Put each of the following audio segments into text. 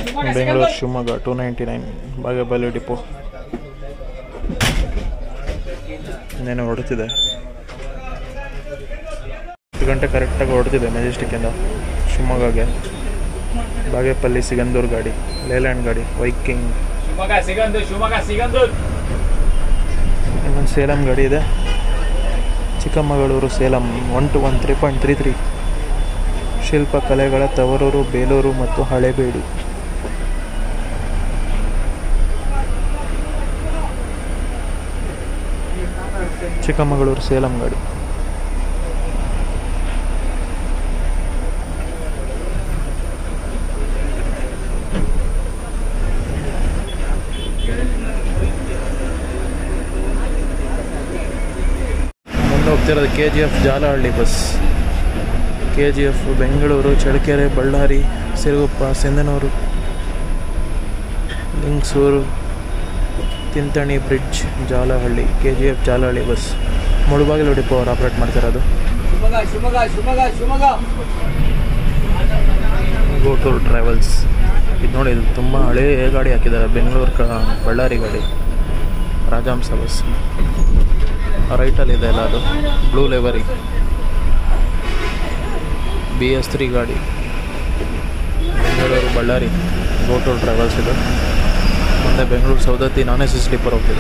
Bengaluru Shivamogga two ninety nine Bagepalli depot ಇನ್ನೇನು ಹೊರಡ್ತಿದೆ ಹತ್ತು ಗಂಟೆ ಕರೆಕ್ಟಾಗಿ ಹೊರಡ್ತಿದೆ ಮೆಜೆಸ್ಟಿಕ್ಕಿಂದ ಶಿವಮೊಗ್ಗಗೆ ಬಾಗೇಪಲ್ಲಿ ಸಿಗಂದೂರು ಗಾಡಿ ಲೇಲ್ಯಾಂಡ್ ಗಾಡಿ ವೈಕಿಂಗ್ ಶಿವಮೊಗ್ಗ ಸಿಗಂದು ಶಿವಮೊಗ್ಗ ಸಿಗಂದು ಇನ್ನೊಂದು ಸೇಲಂ ಗಾಡಿ ಇದೆ Chikkamagaluru Salem one two one three point three three ಶಿಲ್ಪಕಲೆಗಳ ತವರೂರು ಬೇಲೂರು ಮತ್ತು ಹಳೇಬೇಡು ಚಿಕ್ಕಮಗಳೂರು ಸೇಲಂ ಗಾಡಿ ಮುಂದೆ ಹೋಗ್ತಿರೋದು K G F Jalahalli bus K G F Bengaluru Challakere Ballari Siruguppa Sindhanur Lingsugur Tintini bridge Jalahalli K G F Jalahalli bus Mulbagal depot ಅವರು ಆಪ್ರೇಟ್ ಮಾಡ್ತಿರೋದು Shivamogga Shivamogga Shivamogga Shivamogga go tour travels ಇದು ನೋಡಿ ಇದು ತುಂಬ ಹಳೇ ಗಾಡಿ ಹಾಕಿದ್ದಾರೆ ಬೆಂಗಳೂರು ಕ ಬಳ್ಳಾರಿ ಗಾಡಿ ರಾಜಹಂಸ ಬಸ್ ರೈಟಲ್ಲಿದೆ ಅಲ್ಲ ಅದು blue livery B S three ಗಾಡಿ Bengaluru Ballari go tour travels ಇದು ಮುಂದೆ Bengaluru Saundatti non S S sleeper ಹೋಗ್ತಿದೆ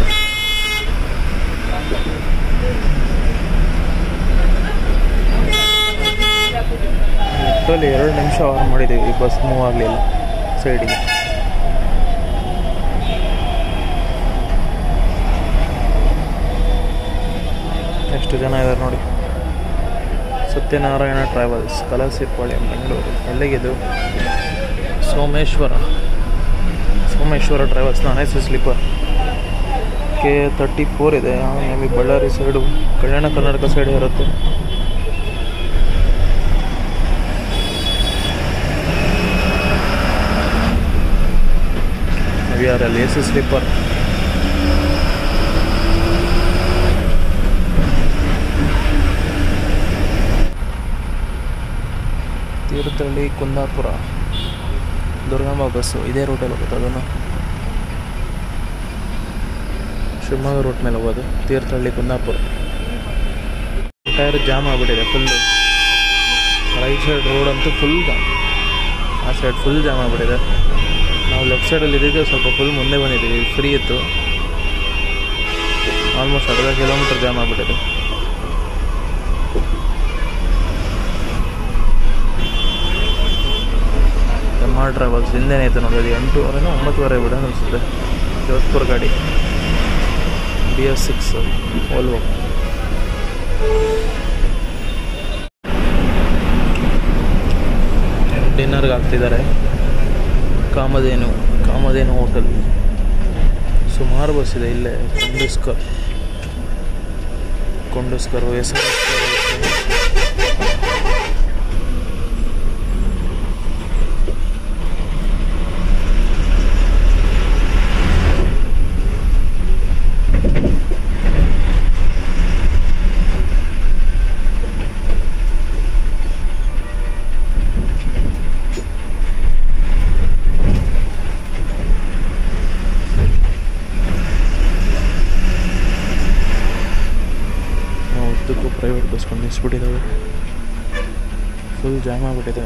ಒಟ್ಟಲ್ಲಿ ಎರಡು ನಿಮಿಷ ಆನ್ ಮಾಡಿದ್ದೀವಿ ಬಸ್ ಮೂವ್ ಆಗಲಿಲ್ಲ ಸೈಡಿಗೆ ಎಷ್ಟು ಜನ ಇದ್ದಾರೆ ನೋಡಿ ಸತ್ಯನಾರಾಯಣ ಟ್ರಾವೆಲ್ಸ್ ಕಲಸಿಪಾಳ್ಯ ಬೆಂಗಳೂರು ಎಲ್ಲಿಗಿದು Someshwara Someshwara travels non S sleeper K thirty four ಇದೆ maybe Ballari side Kalyana Karnataka side ಇರುತ್ತೆ V R L A C sleeper Thirthahalli Kundapura Durgamma bus ಇದೇ ರೂಟಲ್ಲಿ ಹೋಗುತ್ತೆ ಅದನ್ನು ಶಿವಮೊಗ್ಗ ರೂಟ್ ಮೇಲೆ ಹೋಗೋದು ತೀರ್ಥಹಳ್ಳಿ ಕುಂದಾಪುರ ಟೈರ್ ಜಾಮ್ ಆಗಿಬಿಟ್ಟಿದೆ ಫುಲ್ಲು ರೈಟ್ ಸೈಡ್ ರೋಡ್ ಅಂತೂ ಫುಲ್ ಜಾಮ್ ಆ ಸೈಡ್ ಫುಲ್ ಜಾಮ್ ಆಗಿಬಿಟ್ಟಿದೆ ನಾವು ಲೆಫ್ಟ್ ಸೈಡಲ್ಲಿ ಇದ್ದಿದ್ದು ಸ್ವಲ್ಪ ಫುಲ್ ಮುಂದೆ ಬಂದಿದ್ದೀವಿ ಫ್ರೀ ಇತ್ತು ಆಲ್ಮೋಸ್ಟ್ ಅರ್ಧ ಕಿಲೋಮೀಟರ್ ಜಾಮ್ ಆಗಿಬಿಟ್ಟಿದೆ ಎಮ್ ಆರ್ ಟ್ರಾವೆಲ್ಸ್ ಹಿಂದೆನೇ ಐತೆ ನೋಡಿ ಅದು ಎಂಟೂವರೆನೋ ಒಂಬತ್ತುವರೆ ಬಿಡ ಅನಿಸುತ್ತೆ ಜೋಧ್ಪುರ್ ಗಾಡಿ ಬಿ ಎಸ್ ಸಿಕ್ಸ್ ಓಲ್ವೋ ಡಿನ್ನರ್ಗೆ ಹಾಕ್ತಿದ್ದಾರೆ ಕಾಮಧೇನು ಕಾಮಧೇನು ಹೋಟೆಲ್ ಸುಮಾರು ಬಸ್ ಇದೆ ಇಲ್ಲೇ ಕೊಂಡಸ್ಕರ್ ಕೊಂಡಸ್ಕರ್ ಹೆಸರು ಉದ್ದಕ್ಕೂ ಪ್ರೈವೇಟ್ ಬಸ್ಗಳು ನಿಲ್ಲಿಸ್ಬಿಟ್ಟಿದ್ದಾವೆ ಫುಲ್ ಜಾಮ್ ಆಗಿಬಿಟ್ಟಿದೆ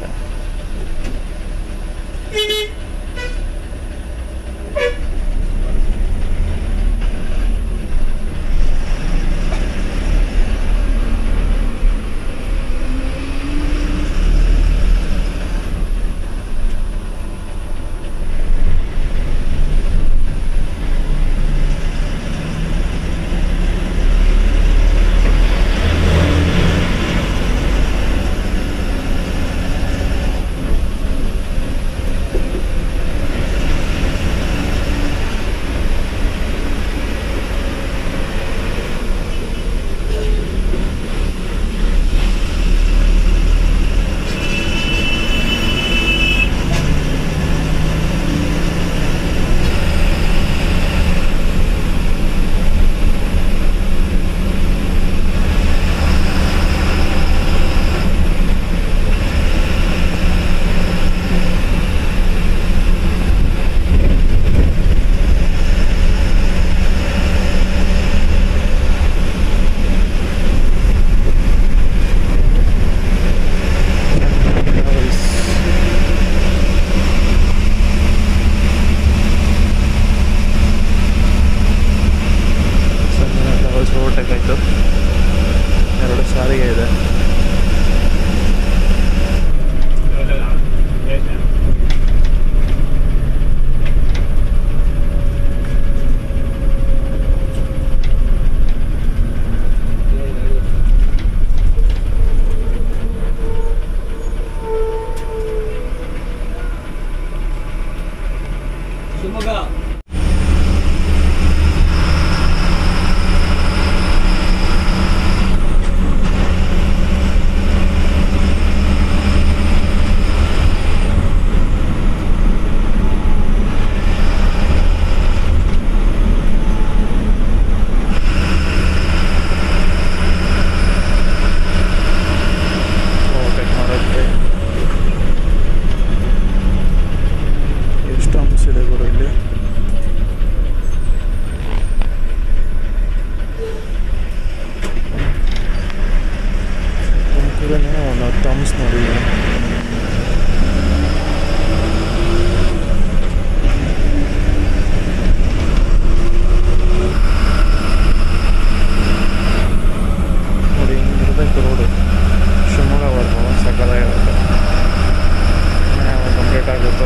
ಶಿವಮೊಗ್ಗ ಓವರ್ಟೇಕ್ ಮಾಡೋಕ್ಕೆ ಎಷ್ಟು ಅಂಶ ಇದೆ ಗುರು ಇಲ್ಲಿ ತುಮಕೂರೇ ಒಂದು ಹತ್ತು ಅಂಶ ನೋಡಿ ನೋಡಿ ಹಿಂಗಿರ್ಬೇಕು ರೋಡು ಶಿವಮೊಗ್ಗವರೆಗೂ ಸಕ್ಕತ್ತಾಗಿರುತ್ತೆ ಕಂಪ್ಲೀಟ್ ಆಗುತ್ತೆ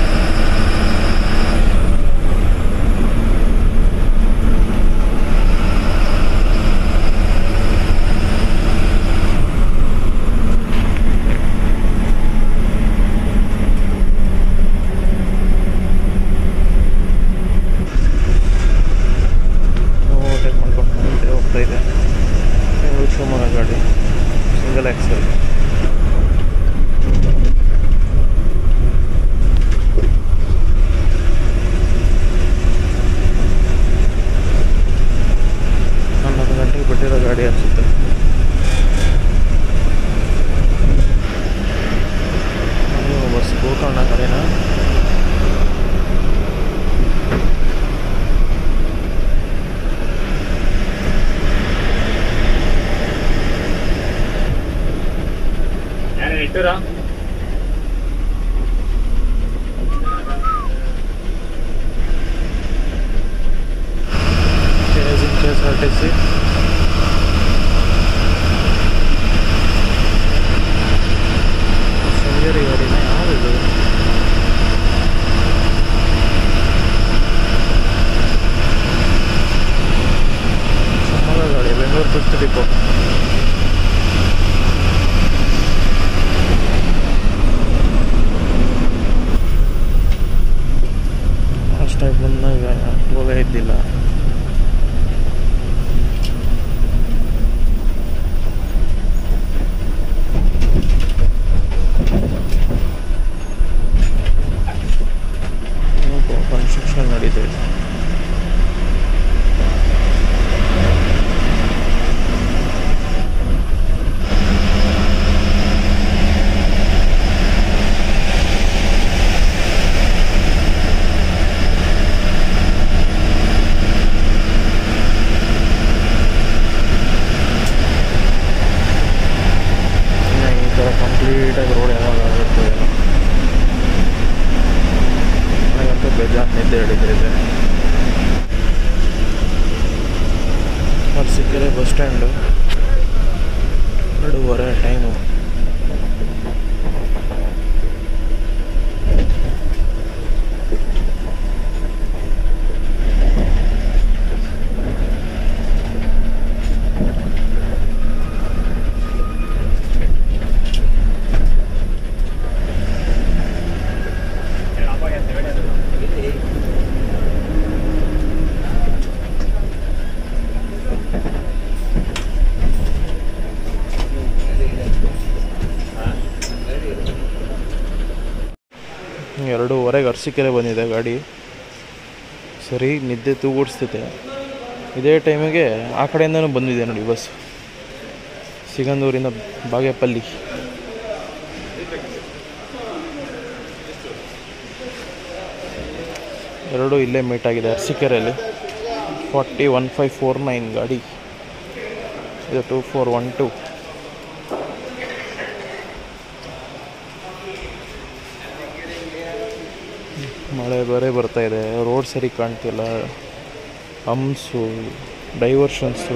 ಓವರ್ಟೇಕ್ ಮಾಡ್ಕೊಂಡು ಮುಂದೆ ಹೋಗ್ತಾ ಇದೆ ಬೆಂಗಳೂರು ಶಿವಮೊಗ್ಗ ಗಾಡಿ ಸಿಂಗಲ್ ಆಕ್ಸೆಲ್ ಹನ್ನೊಂದು ಗಂಟೆಗೆ ಬಿಟ್ಟಿರೋ ಗಾಡಿ ಅನಿಸುತ್ತೆ ಬಸ್ ಗೋಕರ್ಣ ಗಾಡಿನ ಯಾರು ಇಟ್ಟೂರಾ K S R T C Sringeri ಗಾಡಿನ ಯಾವುದು ಶಿವಮೊಗ್ಗ ಗಾಡಿ ಬೆಂಗಳೂರು ಫಸ್ಟ್ ಡಿಪೋ ಅಷ್ಟಾಗಿ ಬಂದಾಗ ಹೋಗೇ ಇದ್ದಿಲ್ಲ ಕನ್ಸ್ಟ್ರಕ್ಷನ್ ನಡೀತಾ ಇದೆ ಇನ್ನು ಈ ಥರ ಕಂಪ್ಲೀಟಾಗಿ ರೋಡ್ ಯಾವಾಗ ಆಗುತ್ತೆ ಏನೋ. ನನಗಂತೂ ಬೇಜಾರು ನಿದ್ದೆ ಹಿಡಿದಿದೆ ಅರಸೀಕೆರೆ ಬಸ್ ಸ್ಟ್ಯಾಂಡು ಎರಡೂವರೆ ಟೈಮು ಎರಡೂವರೆಗೆ ಅರಸೀಕೆರೆ ಬಂದಿದೆ ಗಾಡಿ ಸರಿ ನಿದ್ದೆ ತೂಗುಡಿಸ್ತಿದೆ ಇದೇ ಟೈಮಿಗೆ ಆ ಕಡೆಯಿಂದನೂ ಬಂದಿದೆ ನೋಡಿ ಬಸ್ ಸಿಗಂದೂರಿಂದ ಬಾಗೇಪಲ್ಲಿ ಎರಡೂ ಇಲ್ಲೇ ಮೀಟ್ ಆಗಿದೆ ಅರಸೀಕೆರೆಯಲ್ಲಿ forty one five four nine ಗಾಡಿ ಇದು ಟೂ ಫೋರ್ ಒನ್ ಟು ಮಳೆ ಬೇರೆ ಬರ್ತಾ ಇದೆ ರೋಡ್ ಸರಿ ಕಾಣ್ತಿಲ್ಲ ಹಂಸು ಡೈವರ್ಷನ್ಸು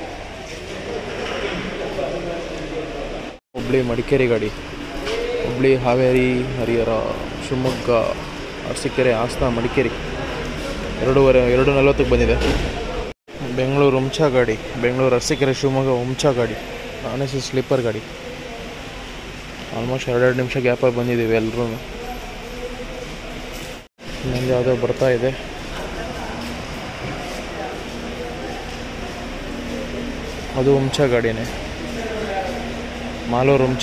ಹುಬ್ಳಿ ಮಡಿಕೇರಿ ಗಾಡಿ ಹುಬ್ಳಿ ಹಾವೇರಿ ಹರಿಹರ ಶಿವಮೊಗ್ಗ ಅರಸೀಕೆರೆ ಹಾಸನ ಮಡಿಕೇರಿ ಎರಡೂವರೆ ಎರಡು ನಲ್ವತ್ತಕ್ಕೆ ಬಂದಿದೆ ಬೆಂಗಳೂರು ಹುಂಚಾ ಗಾಡಿ ಬೆಂಗಳೂರು ಅರಸೀಕೆರೆ ಶಿವಮೊಗ್ಗ ಹುಂಚಾ ಗಾಡಿ ನಾನ್ ಎ ಸಿ ಸ್ಲೀಪರ್ ಗಾಡಿ ಆಲ್ಮೋಸ್ಟ್ ಎರಡೆರಡು ನಿಮಿಷ ಗ್ಯಾಪಾಗಿ ಬಂದಿದ್ದೀವಿ ಎಲ್ಲರೂ ಇನ್ನೊಂದು ಯಾವುದೋ ಬರ್ತಾ ಇದೆ ಅದು ಹುಂಚ ಗಾಡಿನೇ ಮಾಲೂರು ಹುಂಚ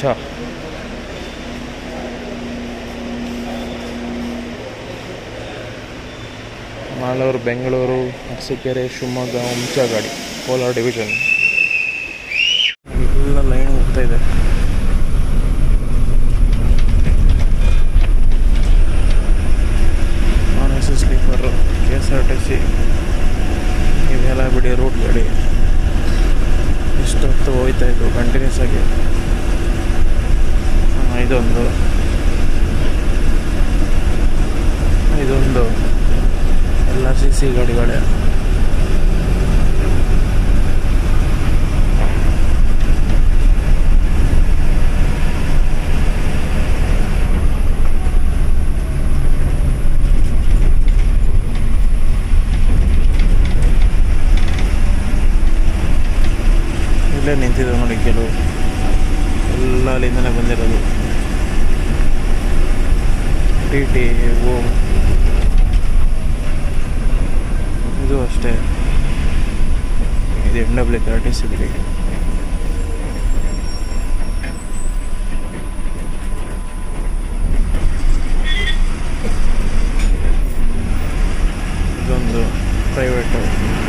ಮಾಲೂರು ಬೆಂಗಳೂರು ಅರಸೀಕೆರೆ ಶಿವಮೊಗ್ಗ ಹುಂಚ ಗಾಡಿ ಕೋಲಾರ ಡಿವಿಷನ್ ಎಲ್ಲ ಲೈನ್ ಹೋಗ್ತಾ ಇದೆ non A C sleeper K S R T C ಇವೆಲ್ಲ ಬಿಡಿ ರೂಟ್ ಗಾಡಿ ಇಷ್ಟು ಹೊತ್ತು ಹೋಯ್ತಾ ಇದ್ವು ಕಂಟಿನ್ಯೂಸ್ ಆಗಿ ಆ, ಇದೊಂದು ಇದೊಂದು ಎಲ್ಲ ಸಿ ಸಿ ಗಾಡಿಗಳೇ ಇಲ್ಲೇ ನಿಂತಿದೆ ನೋಡಿ ಕೆಲವು ಎಲ್ಲ ಅಲ್ಲಿಂದನೇ ಬಂದಿರೋದು ಟಿ ಟಿ ಓ ಇದು ಅಷ್ಟೇ ಇದು ಎಮ್ ಡಬ್ಲ್ಯೂ ತರ್ಟಿ ಸಿ ಬಿಡಿ ಇದೊಂದು private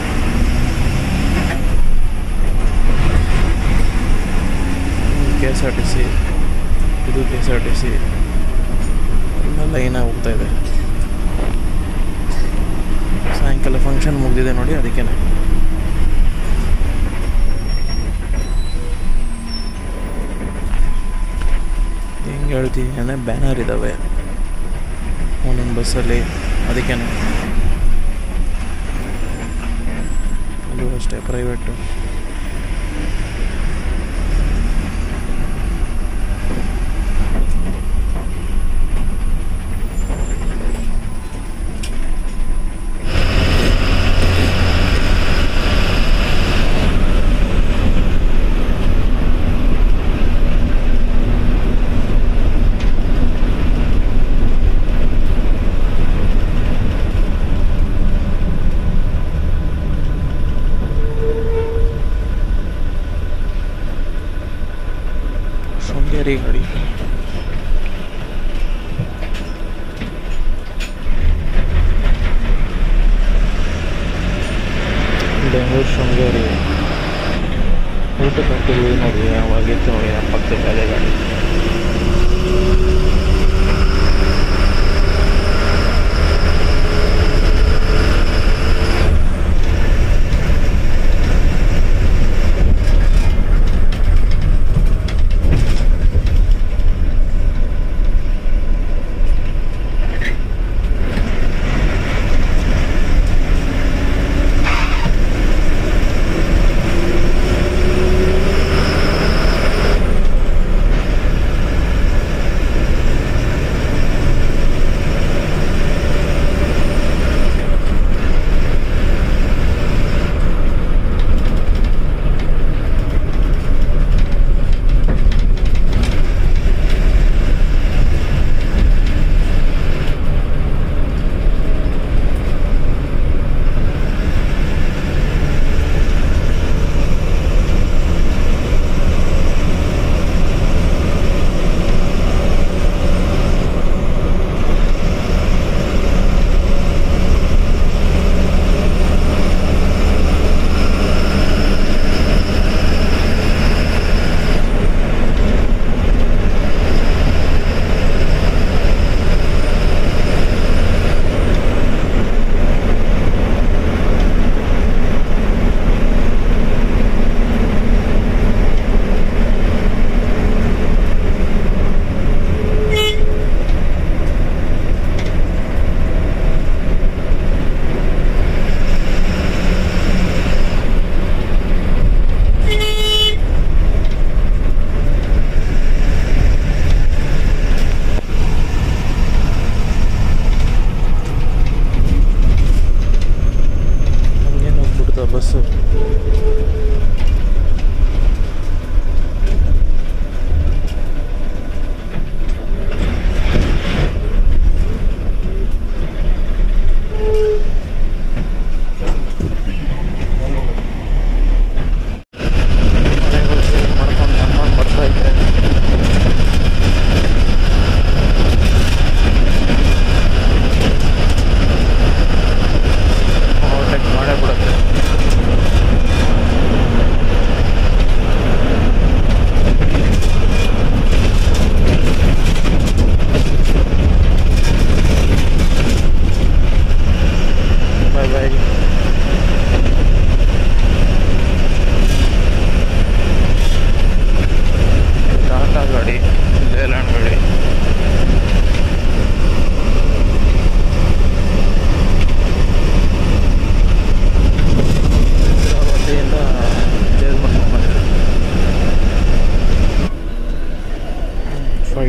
K S R T C ಇದು K S R T C ಎಲ್ಲ ಲೈನಾಗಿ ಹೋಗ್ತಾ ಇದೆ ಸಾಯಂಕಾಲ ಫಂಕ್ಷನ್ ಮುಗಿದಿದೆ ನೋಡಿ ಅದಕ್ಕೆ ಹೆಂಗೆ ಹೇಳ್ತೀನಿ ಅಂದರೆ ಬ್ಯಾನರ್ ಇದ್ದಾವೆ ಒಂದೊಂದು ಬಸ್ಸಲ್ಲಿ ಅದಕ್ಕೆ ಅದು ಅಷ್ಟೇ ಪ್ರೈವೇಟು ಶೃಂಗೇರಿ ಗಾಡಿ ಬೆಂಗಳೂರು ಶೃಂಗೇರಿ ಊಟಕ್ಕೆ ಹಾಕಿದ್ವಿ ನೋಡಿ ಅವಾಗಿತ್ತು ನೋಡಿ ನಮ್ಮ ಪಕ್ಕದಲ್ಲಿ ಅದೇ ಗಾಡಿ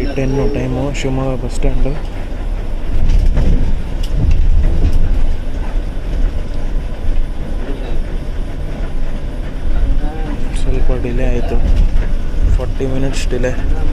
ten time Shivamogga bus stand ಸ್ವಲ್ಪ ಡಿಲೇ ಆಯಿತು ಫಾರ್ಟಿ ಮಿನಿಟ್ಸ್ ಡಿಲೇ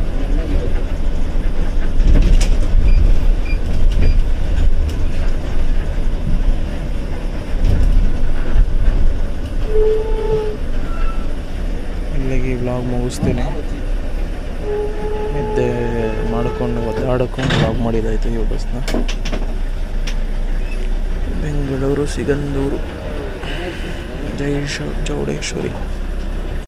ಇಲ್ಲಿಗೆ ವ್ಲಾಗ್ ಮುಗಿಸ್ತೀನಿ ನಿದ್ದೆ ಮಾಡಿಕೊಂಡು ಒದ್ದಾಡ್ಕೊಂಡು ವ್ಲಾಗ್ ಮಾಡಿದಾಯ್ತು ಈ ಬಸ್ನ ಬೆಂಗಳೂರು ಸಿಗಂದೂರು ಜೈ ಶ ಚೌಡೇಶ್ವರಿ